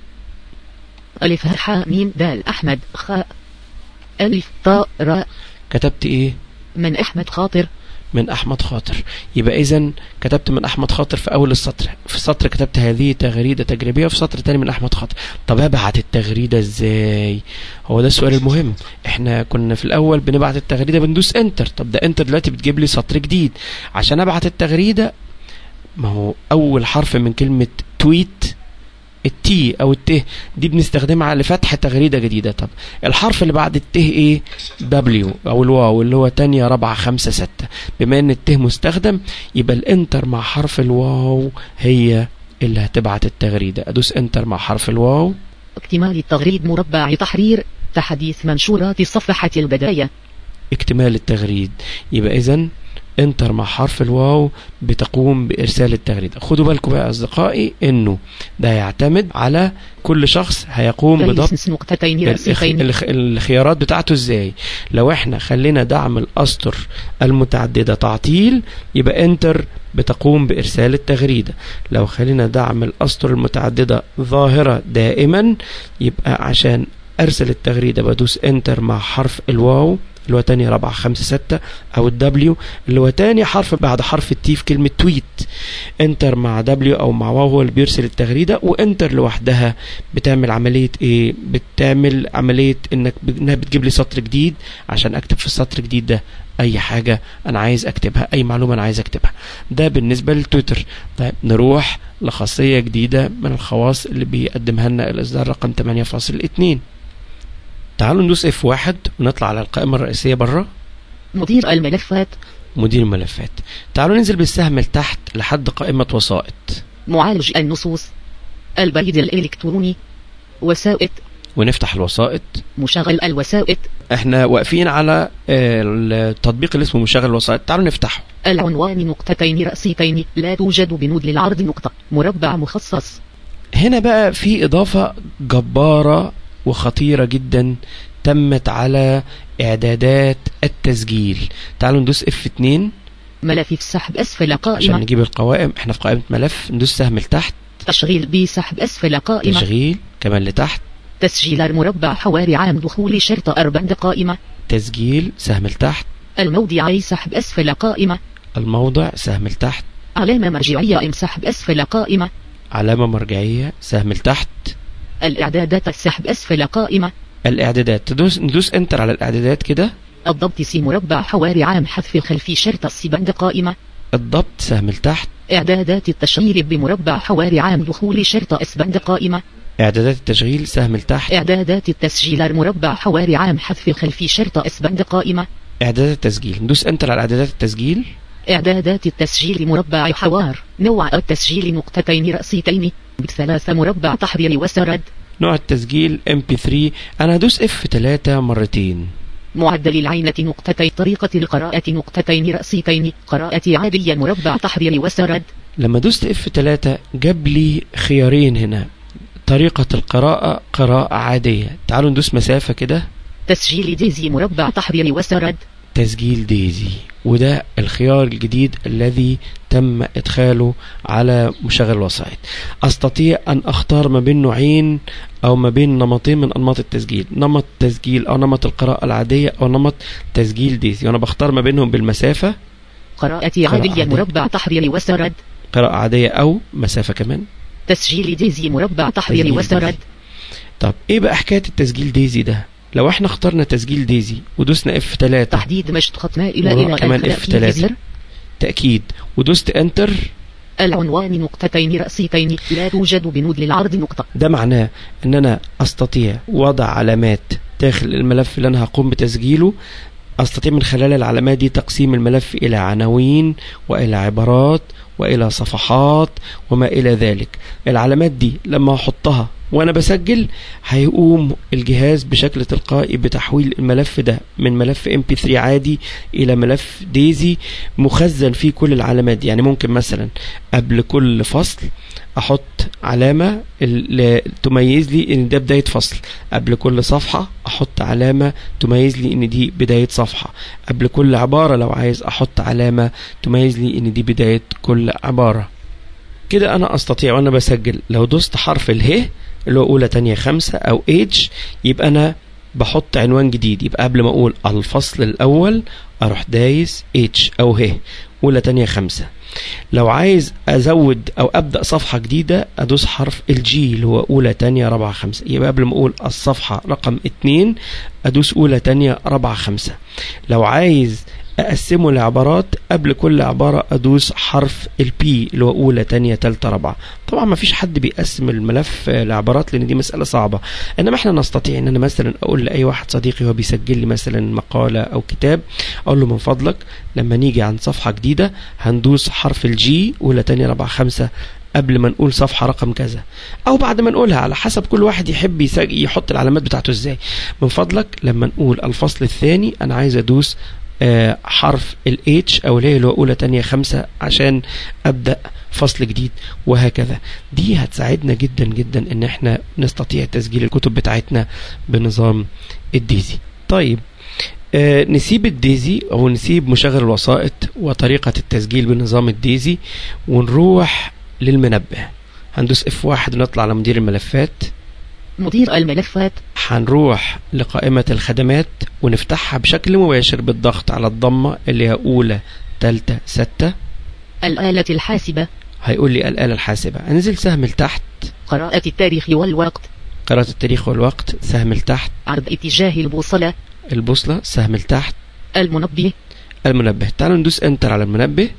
S2: ألف ها حاء ميم دال أحمد خاء ألف طاء راء
S1: كتبت ايه
S2: من أحمد خاطر
S1: من احمد خاطر يبقى اذا كتبت من احمد خاطر في اول السطر في سطر كتبت هذه تغريده تجريبيه وفي سطر تاني من احمد خاطر طب ابعت التغريده ازاي هو ده السؤال المهم احنا كنا في الاول بنبعت التغريده بندوس انتر طب ده انتر دلوقتي بتجيب لي سطر جديد عشان ابعت التغريده ما هو اول حرف من كلمه تويت التي او الت دي بنستخدمها لفتح تغريدة جديدة طب الحرف اللي بعد الت ايه دبليو او الواو اللي هو تانية رابعة خمسة ستة بما ان الت مستخدم يبقى الانتر مع حرف الواو هي اللي هتبعت التغريدة ادوس انتر مع حرف الواو
S2: اكتمال التغريد مربع تحرير تحديث منشورات صفحة البداية
S1: اكتمال التغريد يبقى اذا انتر مع حرف الواو بتقوم بارسال التغريده خدوا بالكم بقى يا اصدقائي انه ده يعتمد على كل شخص هيقوم بضبط
S2: رئيس نقطتين
S1: الخ...
S2: رأسيتين
S1: الخ... الخيارات بتاعته ازاي لو احنا خلينا دعم الاسطر المتعدده تعطيل يبقى انتر بتقوم بارسال التغريده لو خلينا دعم الاسطر المتعدده ظاهره دائما يبقى عشان ارسل التغريده بدوس انتر مع حرف الواو اللي هو تاني رابعة خمسة ستة أو الدبليو اللي هو تاني حرف بعد حرف التي في كلمة تويت انتر مع دبليو أو مع واو هو اللي بيرسل التغريدة وانتر لوحدها بتعمل عملية ايه بتعمل عملية انك انها بتجيب لي سطر جديد عشان اكتب في السطر الجديد ده اي حاجة انا عايز اكتبها اي معلومة انا عايز اكتبها ده بالنسبة للتويتر طيب نروح لخاصية جديدة من الخواص اللي بيقدمها لنا الاصدار رقم 8.2 تعالوا ندوس اف واحد ونطلع على القائمة الرئيسية بره
S2: مدير الملفات
S1: مدير الملفات تعالوا ننزل بالسهم لتحت لحد قائمة وسائط
S2: معالج النصوص البريد الإلكتروني وسائط
S1: ونفتح الوسائط
S2: مشغل الوسائط
S1: احنا واقفين على آه، التطبيق اللي اسمه مشغل الوسائط تعالوا نفتحه
S2: العنوان نقطتين رأسيتين لا توجد بنود للعرض نقطة مربع مخصص
S1: هنا بقى في إضافة جبارة وخطيرة جدا تمت على إعدادات التسجيل تعالوا ندوس F2
S2: ملف السحب أسفل
S1: عشان
S2: قائمة
S1: نجيب القوائم احنا في قائمة ملف ندوس سهم لتحت
S2: تشغيل بسحب أسفل قائمة
S1: تشغيل كمان لتحت
S2: تسجيل المربع حواري عام دخول شرط أربند قائمة
S1: تسجيل سهم لتحت
S2: الموضعي سحب أسفل قائمة
S1: الموضع سهم لتحت
S2: علامة مرجعية ام سحب أسفل قائمة
S1: علامة مرجعية سهم لتحت
S2: الإعدادات السحب أسفل قائمة
S1: الإعدادات تدوس ندوس انتر على الإعدادات كده
S2: الضبط سي مربع حواري عام حذف خلفي شرط السبند قائمة
S1: الضبط سهم لتحت
S2: إعدادات التشغيل بمربع حواري عام دخول شرط أسبند قائمة
S1: إعدادات التشغيل سهم لتحت
S2: إعدادات التسجيل المربع حواري عام حذف خلفي شرط أسبند قائمة
S1: إعدادات التسجيل ندوس انتر على إعدادات التسجيل
S2: إعدادات التسجيل مربع حوار نوع التسجيل نقطتين رأسيتين بثلاث مربع تحرير وسرد
S1: نوع التسجيل MP3 أنا هدوس F3 مرتين
S2: معدل العينة نقطتين طريقة القراءة نقطتين رأسيتين قراءة عادية مربع تحرير وسرد
S1: لما دوست F3 جاب لي خيارين هنا طريقة القراءة قراءة عادية تعالوا ندوس مسافة كده
S2: تسجيل ديزي مربع تحرير وسرد
S1: تسجيل ديزي وده الخيار الجديد الذي تم إدخاله على مشغل الوسائط أستطيع أن أختار ما بين نوعين أو ما بين نمطين من أنماط التسجيل نمط تسجيل أو نمط القراءة العادية أو نمط تسجيل ديزي وأنا بختار ما بينهم بالمسافة
S2: قراءة
S1: قراءة
S2: عادية
S1: عادية.
S2: مربع تحرير وسرد
S1: قراءة عادية أو مسافة كمان
S2: تسجيل ديزي مربع تحرير
S1: تسجيل
S2: وسرد
S1: ديزي. طب إيه بقى حكاية التسجيل ديزي ده لو احنا اخترنا تسجيل ديزي ودوسنا F3
S2: تحديد مشط خط مائلة
S1: ورا
S2: إلى
S1: كمان
S2: الخلاء
S1: F3.
S2: في زر
S1: تأكيد ودوست انتر
S2: العنوان نقطتين رأسيتين لا توجد بنود للعرض نقطة
S1: ده معناه ان انا استطيع وضع علامات داخل الملف اللي انا هقوم بتسجيله أستطيع من خلال العلامات دي تقسيم الملف إلى عناوين وإلى عبارات وإلى صفحات وما إلى ذلك العلامات دي لما أحطها وأنا بسجل هيقوم الجهاز بشكل تلقائي بتحويل الملف ده من ملف MP3 عادي إلى ملف ديزي مخزن فيه كل العلامات دي يعني ممكن مثلا قبل كل فصل احط علامة اللي تميز لي ان ده بداية فصل قبل كل صفحة احط علامة تميز لي ان دي بداية صفحة قبل كل عبارة لو عايز احط علامة تميز لي ان دي بداية كل عبارة كده انا استطيع وانا بسجل لو دوست حرف اله اللي هو اولى تانية خمسة او ايدج يبقى انا بحط عنوان جديد يبقى قبل ما اقول الفصل الاول اروح دايس اتش او ه اولى تانية خمسة لو عايز ازود او ابدا صفحه جديده ادوس حرف الجي اللي هو اولى تانية رابعه خمسه يبقى قبل ما اقول الصفحه رقم اتنين ادوس اولى تانية رابعه خمسه لو عايز اقسمه لعبارات قبل كل عبارة ادوس حرف البي اللي هو اولى تانية تالتة رابعة طبعا ما فيش حد بيقسم الملف لعبارات لان دي مسألة صعبة انما احنا نستطيع ان انا مثلا اقول لاي واحد صديقي هو بيسجل لي مثلا مقالة او كتاب اقول له من فضلك لما نيجي عند صفحة جديدة هندوس حرف الجي اولى تانية رابعة خمسة قبل ما نقول صفحة رقم كذا او بعد ما نقولها على حسب كل واحد يحب يحط العلامات بتاعته ازاي من فضلك لما نقول الفصل الثاني انا عايز ادوس آه حرف ال H أو اللي هو أولى تانية خمسة عشان أبدأ فصل جديد وهكذا دي هتساعدنا جدا جدا إن احنا نستطيع تسجيل الكتب بتاعتنا بنظام الديزي طيب آه نسيب الديزي أو نسيب مشغل الوسائط وطريقة التسجيل بنظام الديزي ونروح للمنبه هندوس F1 ونطلع على مدير الملفات
S2: مدير الملفات
S1: هنروح لقائمة الخدمات ونفتحها بشكل مباشر بالضغط على الضمة اللي هي أولى تالتة ستة
S2: الآلة الحاسبة
S1: هيقول لي الآلة الحاسبة أنزل سهم لتحت
S2: قراءة التاريخ والوقت
S1: قراءة التاريخ والوقت سهم لتحت
S2: عرض اتجاه البوصلة
S1: البوصلة سهم لتحت
S2: المنبه
S1: المنبه تعالوا ندوس انتر على المنبه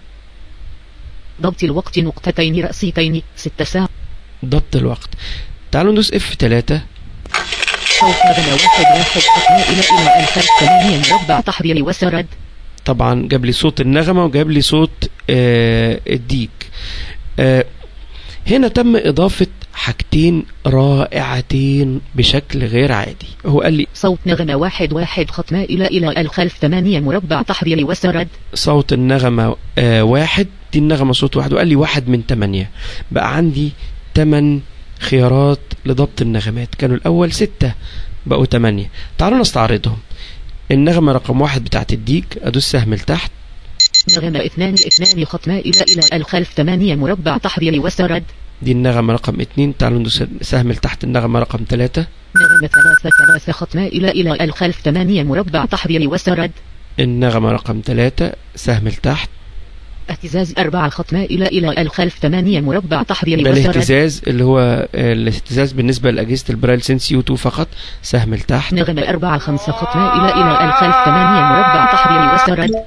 S2: ضبط الوقت نقطتين رأسيتين ست ساعة
S1: ضبط الوقت تعالوا ندوس اف 3
S2: صوت نغمة واحد واحد خطوة إلى إلى ألف ثمانية مربع تحرير وسرد
S1: طبعا جاب لي صوت النغمة وجاب لي صوت آه الديك آه هنا تم إضافة حاجتين رائعتين بشكل غير عادي هو قال لي
S2: صوت نغمة واحد واحد ختمة إلى إلى الخلف ثمانية مربع تحرير وسرد
S1: صوت النغمة آه واحد دي النغمة صوت واحد وقال لي واحد من تمانية بقى عندي تمن خيارات لضبط النغمات كانوا الأول ستة بقوا تمانية تعالوا نستعرضهم النغمة رقم واحد بتاعت الديك أدوس سهم لتحت
S2: نغمة اثنان اثنان ختمة إلى إلى الخلف ثمانية مربع تحرير وسرد
S1: دي النغمة رقم اتنين تعالوا ندوس سهم لتحت النغمة رقم تلاتة
S2: نغمة ثلاثة ثلاثة ختمة إلى إلى الخلف ثمانية مربع تحرير وسرد
S1: النغمة رقم تلاتة سهم لتحت
S2: اهتزاز أربعة ختمة إلى إلى الخلف ثمانية مربع تحرير
S1: ده
S2: وسرد
S1: الاهتزاز اللي هو آه، الاهتزاز بالنسبة لأجهزة البرايل سنس يو 2 فقط سهم لتحت
S2: نغمة أربعة خمسة ختمة إلى إلى الخلف ثمانية مربع تحرير وسرد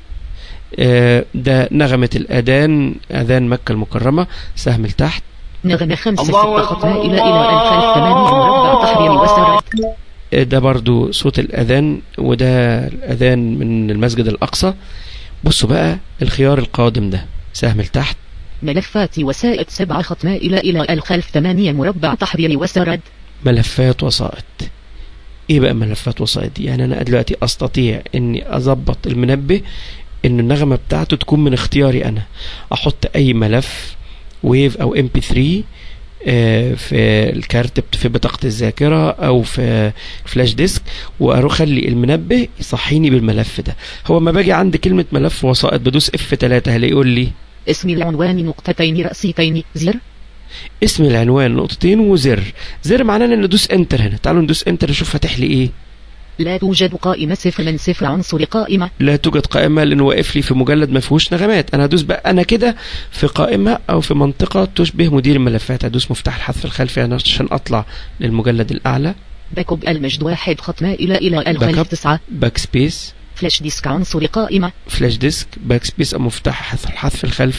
S1: آه، ده نغمة الأذان أذان مكة المكرمة سهم لتحت
S2: نغمة خمسة ستة ختمة إلى إلى الخلف ثمانية مربع تحرير وسرد
S1: آه، ده برضو صوت الأذان وده الأذان من المسجد الأقصى بصوا بقى الخيار القادم ده سهم لتحت
S2: ملفات وسائط سبعة ختمة إلى إلى الخلف ثمانية مربع تحرير وسرد
S1: ملفات وسائط ايه بقى ملفات وسائط دي يعني انا دلوقتي استطيع اني اظبط المنبه ان النغمة بتاعته تكون من اختياري انا احط اي ملف ويف او ام بي 3 آه، في الكارت بت- في بطاقة الذاكرة او في فلاش ديسك واروح اخلي المنبه يصحيني بالملف ده هو ما باجي عند كلمة ملف وسائط بدوس اف 3 هلاقي يقول لي
S2: اسم العنوان نقطتين رأسيتين زر
S1: اسم العنوان نقطتين وزر زر معناه ان ندوس انتر هنا تعالوا ندوس انتر نشوف فاتح لي ايه
S2: لا توجد قائمة صفر من صفر عنصر قائمة
S1: لا توجد قائمة لأنه واقف لي في مجلد ما فيهوش نغمات أنا هدوس بقى أنا كده في قائمة أو في منطقة تشبه مدير الملفات هدوس مفتاح الحذف الخلفي أنا عشان أطلع للمجلد الأعلى
S2: باك اب المجد واحد ختمة إلى إلى
S1: باك اب.
S2: الخلف تسعة
S1: باك سبيس
S2: فلاش ديسك عنصر قائمة
S1: فلاش ديسك باك سبيس أو مفتاح حذف الحذف الخلفي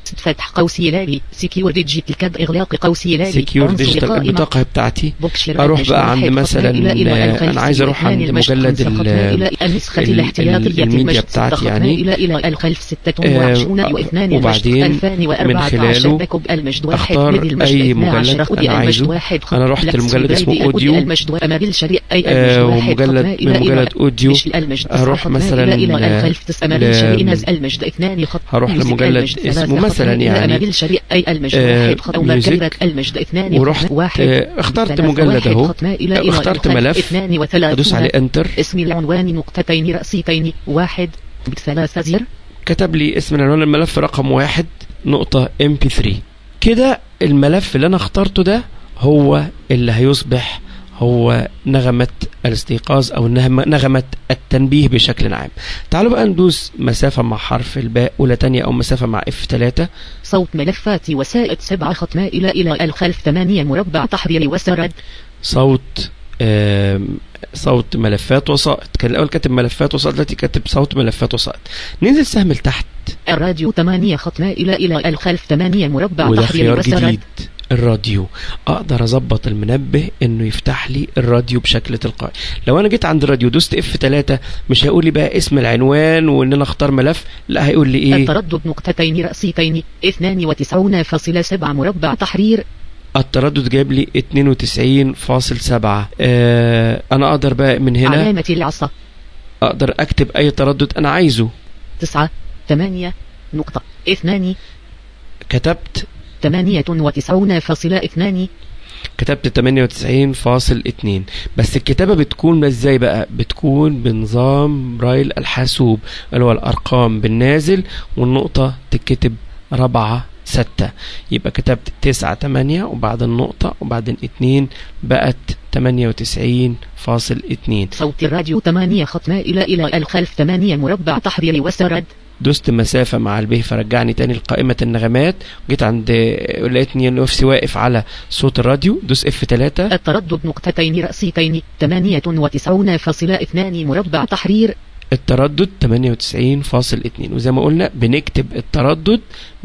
S2: فتح قوسي لالي سكيور ديجيتال كاد إغلاق قوسي لالي
S1: سكيور
S2: عنصر
S1: ديجيتال
S2: قائمة.
S1: البطاقة بتاعتي
S2: بوكشر
S1: أروح
S2: المجموع
S1: بقى عند
S2: واحد
S1: مثلا،
S2: خطمة إلى إلى
S1: آه،
S2: الخلف
S1: أنا عايز أروح
S2: اثنان
S1: عند
S2: المجد
S1: مجلد
S2: خمسة
S1: ال-
S2: خطمة إلى النسخة
S1: ال-
S2: الاحتياطية
S1: الميديا
S2: المجد
S1: بتاعتي
S2: ستة
S1: يعني.
S2: خطمة إلى إلى الخلف ستة
S1: آه،
S2: وعشرون واثنان
S1: وبعدين
S2: المجد ألفان وأربعة
S1: من
S2: عشر
S1: خلاله
S2: بكب المجد واحد
S1: أختار
S2: مدي المجد
S1: أي
S2: اثنا عشر
S1: مجلد
S2: أودي
S1: أنا
S2: المجد
S1: عايزه.
S2: واحد
S1: أنا رحت
S2: لكس
S1: المجلد اسمه
S2: بريدي أودي
S1: أوديو.
S2: المجد وأمل الشريع أي
S1: آه،
S2: المجد واحد
S1: ومجلد-
S2: خطمة إلى
S1: من
S2: إلى
S1: مجلد أوديو.
S2: مش المجد تسعة
S1: أروح
S2: خطمة
S1: مثلا
S2: إلى إلى
S1: ل-
S2: الخلف تسعة أمل
S1: ل-
S2: الشريع نزل المجد اثنان خط
S1: هروح
S2: ميوزك
S1: لمجلد
S2: المجد
S1: اسمه
S2: ثلاثة
S1: مثلا
S2: خطمة إلى
S1: يعني
S2: أمل الشريع أي المجد
S1: آه،
S2: واحد خطمة
S1: ميوزك.
S2: ومكررة المجد اثنان
S1: ورحت
S2: خطمة واحد
S1: آه، اخترت
S2: ثلاثة
S1: مجلد
S2: واحد
S1: أهو
S2: خطمة إلى إلى
S1: اخترت
S2: الخلف
S1: ملف
S2: اثنان وثلاثون
S1: أدوس عليه انتر
S2: اسم العنوان نقطتين رأسيتين واحد بثلاثة زر
S1: كتب لي اسم العنوان الملف رقم واحد نقطة mp3 كده الملف اللي انا اخترته ده هو اللي هيصبح هو نغمة الاستيقاظ او نغمة نغمة التنبيه بشكل عام تعالوا بقى ندوس مسافة مع حرف الباء اولى تانية او مسافة مع F3
S2: صوت ملفات وسائد سبعة خطمة إلى إلى الخلف ثمانية مربع تحرير وسرد
S1: صوت آم، صوت ملفات وسائط كان الاول كاتب ملفات وسائط دلوقتي كاتب صوت ملفات وسائط ننزل سهم لتحت
S2: الراديو ثمانية خطمة إلى إلى الخلف ثمانية مربع
S1: وده
S2: تحرير
S1: خيار
S2: وسرد
S1: جديد الراديو اقدر اظبط المنبه انه يفتح لي الراديو بشكل تلقائي لو انا جيت عند الراديو دوست اف 3 مش هيقول لي بقى اسم العنوان وان انا اختار ملف لا هيقول لي ايه
S2: التردد نقطتين رأسيتين اثنان وتسعون فاصلة سبعة مربع تحرير
S1: التردد جايب لي 92.7 آه انا اقدر بقى من هنا
S2: علامة العصا
S1: اقدر اكتب اي تردد انا عايزه
S2: تسعة ثمانية نقطة اثنان
S1: كتبت
S2: ثمانية وتسعون فاصلة اثنان
S1: كتبت 98.2 بس الكتابة بتكون ازاي بقى بتكون بنظام برايل الحاسوب اللي هو الارقام بالنازل والنقطة تتكتب رابعة ستة يبقى كتبت تسعة تمانية وبعد النقطة وبعدين اتنين بقت تمانية وتسعين فاصل اتنين
S2: صوت الراديو ثمانية خطمة إلى إلى الخلف ثمانية مربع تحرير وسرد
S1: دوست مسافة مع البه فرجعني تاني لقائمة النغمات وجيت عند لقيتني نفسي واقف على صوت الراديو دوس اف 3
S2: التردد نقطتين رأسيتين ثمانية وتسعون فاصلة اثنان مربع تحرير
S1: التردد 98.2 وزي ما قلنا بنكتب التردد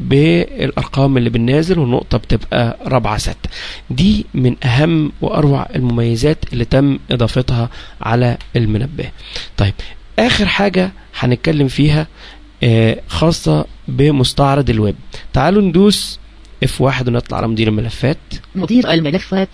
S1: بالارقام اللي بالنازل والنقطه بتبقى رابعه ستة دي من اهم واروع المميزات اللي تم اضافتها على المنبه طيب اخر حاجه هنتكلم فيها آه، خاصه بمستعرض الويب تعالوا ندوس F1 ونطلع على مدير الملفات
S2: مدير الملفات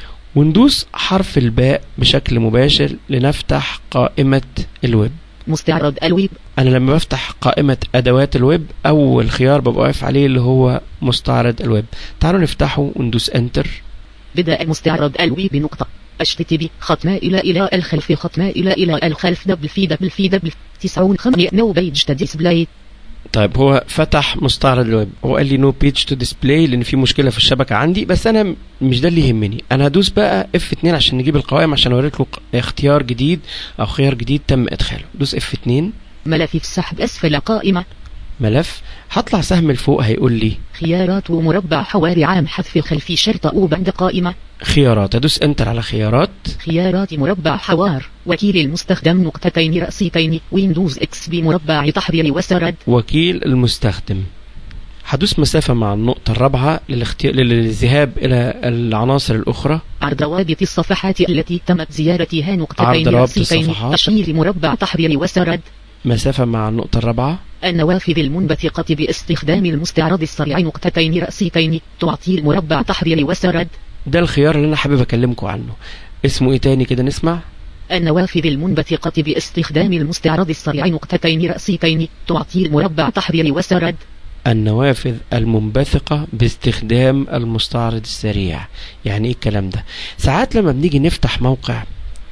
S1: وندوس حرف الباء بشكل مباشر لنفتح قائمه الويب
S2: مستعرض الويب
S1: انا لما بفتح قائمة ادوات الويب اول خيار ببقى واقف عليه اللي هو مستعرض الويب تعالوا نفتحه وندوس انتر
S2: بدأ مستعرض الويب نقطة HTTP ختمة إلى إلى الخلف ختمة إلى إلى الخلف دبل في دبل في دبل تسعون خمسة نو بيج ديسبلاي
S1: طيب هو فتح مستعرض الويب هو قال لي نو بيج تو ديسبلاي لان في مشكله في الشبكه عندي بس انا م- مش ده اللي يهمني انا هدوس بقى اف 2 عشان نجيب القوائم عشان اوريك له اختيار جديد او خيار جديد تم ادخاله دوس اف 2
S2: ملف السحب أسفل قائمة
S1: ملف هطلع سهم لفوق هيقول لي
S2: خيارات ومربع حواري عام حذف خلفي شرط أو بند قائمة
S1: خيارات ادوس انتر على خيارات
S2: خيارات مربع حوار وكيل المستخدم نقطتين رأسيتين ويندوز اكس بي مربع تحرير وسرد
S1: وكيل المستخدم هدوس مسافة مع النقطة الرابعة للاختيار للذهاب إلى العناصر الأخرى
S2: عرض روابط الصفحات التي تمت زيارتها
S1: عرض
S2: نقطتين
S1: روابط
S2: رأسيتين
S1: الصفحات.
S2: تشغيل مربع تحرير وسرد
S1: مسافة مع النقطة الرابعة
S2: النوافذ المنبثقة باستخدام المستعرض السريع نقطتين رأسيتين تعطي المربع تحرير وسرد
S1: ده الخيار اللي أنا حابب أكلمكم عنه اسمه إيه تاني كده نسمع
S2: النوافذ المنبثقة باستخدام المستعرض السريع نقطتين رأسيتين تعطي المربع تحرير وسرد
S1: النوافذ المنبثقة باستخدام المستعرض السريع يعني ايه الكلام ده ساعات لما بنيجي نفتح موقع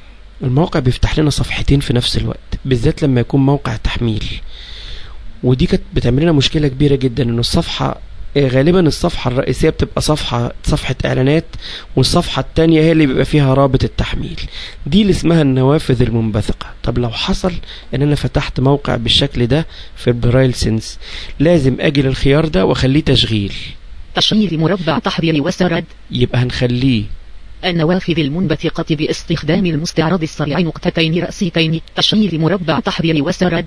S1: الموقع بيفتح لنا صفحتين في نفس الوقت بالذات لما يكون موقع تحميل ودي كانت بتعمل لنا مشكلة كبيرة جدا انه الصفحة آه، غالبا الصفحة الرئيسية بتبقى صفحة صفحة اعلانات والصفحة التانية هي اللي بيبقى فيها رابط التحميل دي اللي اسمها النوافذ المنبثقة طب لو حصل ان انا فتحت موقع بالشكل ده في البرايل سنس لازم اجي للخيار ده واخليه تشغيل
S2: تشغيل مربع تحرير وسرد
S1: يبقى هنخليه
S2: النوافذ المنبثقة باستخدام المستعرض السريع نقطتين رأسيتين تشغيل مربع تحرير وسرد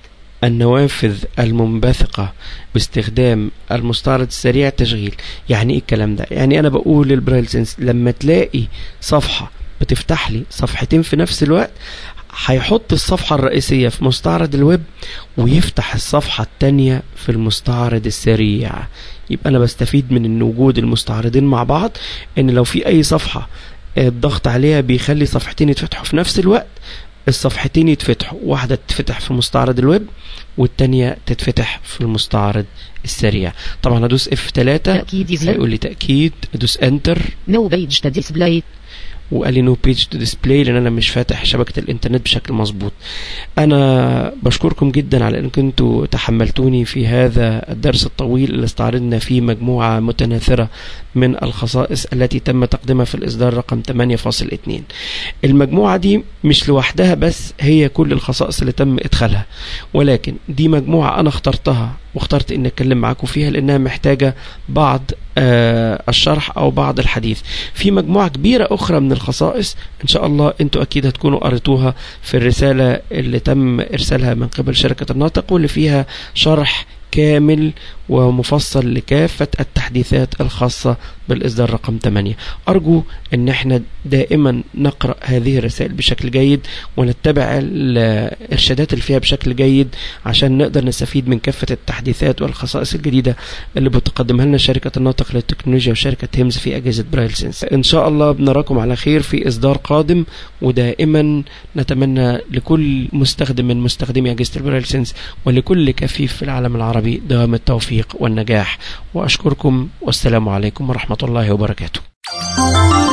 S1: النوافذ المنبثقة باستخدام المستعرض السريع التشغيل يعني ايه الكلام ده يعني انا بقول للبرايل سنس لما تلاقي صفحة بتفتح لي صفحتين في نفس الوقت هيحط الصفحة الرئيسية في مستعرض الويب ويفتح الصفحة التانية في المستعرض السريع يبقى أنا بستفيد من إن وجود المستعرضين مع بعض إن لو في أي صفحة الضغط عليها بيخلي صفحتين يتفتحوا في نفس الوقت الصفحتين يتفتحوا واحدة تتفتح في مستعرض الويب والتانية تتفتح في المستعرض السريع طبعا هدوس F3
S2: تأكيد زر
S1: هيقول لي تأكيد ادوس انتر
S2: نو بيج ديسبلاي
S1: وقال لي نو بيج تو ديسبلاي لان انا مش فاتح شبكه الانترنت بشكل مظبوط انا بشكركم جدا على انكم انتوا تحملتوني في هذا الدرس الطويل اللي استعرضنا فيه مجموعه متناثره من الخصائص التي تم تقديمها في الاصدار رقم 8.2 المجموعه دي مش لوحدها بس هي كل الخصائص اللي تم ادخالها ولكن دي مجموعه انا اخترتها واخترت اني اتكلم معاكم فيها لانها محتاجه بعض آه الشرح او بعض الحديث في مجموعه كبيره اخرى من الخصائص ان شاء الله انتوا اكيد هتكونوا قريتوها في الرساله اللي تم ارسالها من قبل شركه الناطق واللي فيها شرح كامل ومفصل لكافة التحديثات الخاصة بالإصدار رقم 8 أرجو أن احنا دائما نقرأ هذه الرسائل بشكل جيد ونتبع الإرشادات اللي فيها بشكل جيد عشان نقدر نستفيد من كافة التحديثات والخصائص الجديدة اللي بتقدمها لنا شركة الناطق للتكنولوجيا وشركة هيمز في أجهزة برايل سينس إن شاء الله بنراكم على خير في إصدار قادم ودائما نتمنى لكل مستخدم من مستخدمي أجهزة البرايل سينس ولكل كفيف في العالم العربي دوام التوفيق والنجاح وأشكركم والسلام عليكم ورحمة الله وبركاته